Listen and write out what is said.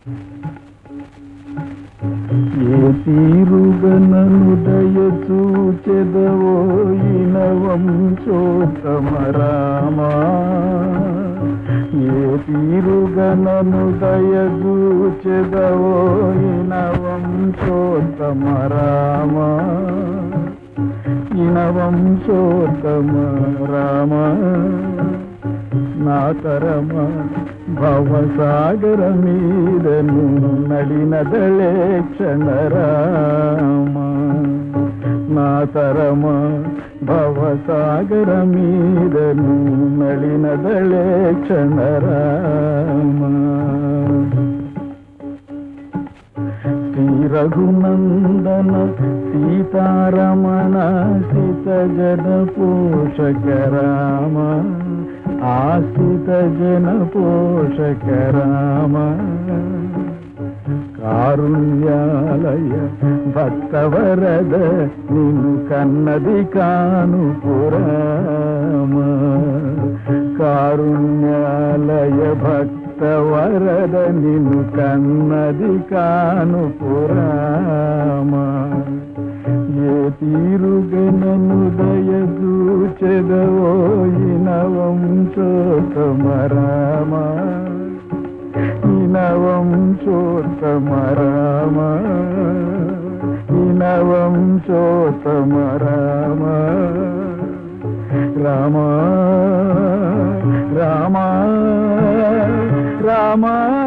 ఏ తీరుగనను దయచూచెదవోయిన వంశోత్తమ రామా ఏ తీరుగనను దయచూచెదవోయిన వంశోత్తమ రామా ఇన వంశోత్తమ రామ నా తరమ భవసాగర మీదను నడినదళే క్షణ రామ నా తరమ భవసాగర మీదను నడినదళే క్షణ రామ శ్రీ రఘునందన సీతారమణ సిత జన పోషక రామ ఆశ్రిత జన పోషక రామ కారుణ్యాలయ భక్తవరద నిన్ను కన్నది కాను పురామ కారుణ్యాలయ భక్తవరద నిన్ను కన్నది కాను పురామ ఏ తీరుగనను దయచూచెదవోయిన వంశోత్తమ రామ ఇనవం చోత్తమ రామ ఇనవం చోత్తమ రామ రామ రామ రామ